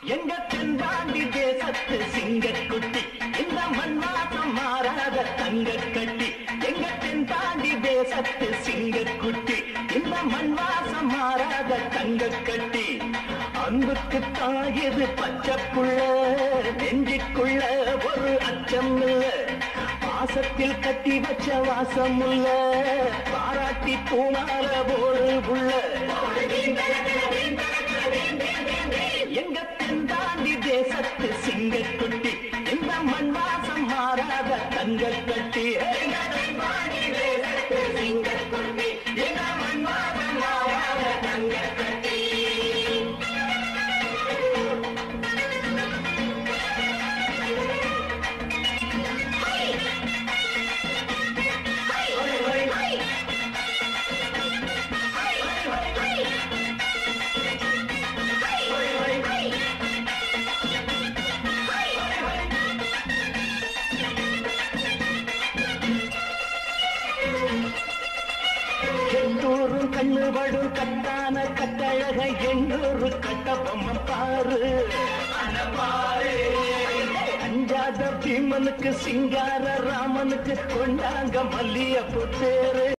எங்க தென்பாண்டி தேசத்து சிங்கக்குட்டி இந்த மண்வாசம் மாறாத தங்க கட்டி எங்க தென்பாண்டி தேசத்து சிங்கக்குட்டி இந்த மண்வாசம் மாறாத தங்க கட்டி அன்புக்கு தாயது பச்சை புள்ள நெஞ்சுக்குள்ள ஒரு அச்சம் இல்ல பாசத்தில் கட்டி வச்ச வாசம் உள்ள பாராட்டி பூமால போடு புள்ள எங்க தென்தாண்டி தேசத்து சிங்கக்குட்டி இந்த மண் வாசம் மாறாத தங்க கட்டி எங்க தென்பாண்டி தேசத்து சிங்கக்குட்டி இந்த மண் வாசம் மாறாத தங்க கட்டி எந்தூரும் கண்ணுபடும் கட்டான கட்டழக எண்ணூறு கட்டபொம்மன் பாரு அஞ்சாத பீமனுக்கு சிங்கார ராமனுக்கு கொண்டாங்க மல்லியப்பு தேரு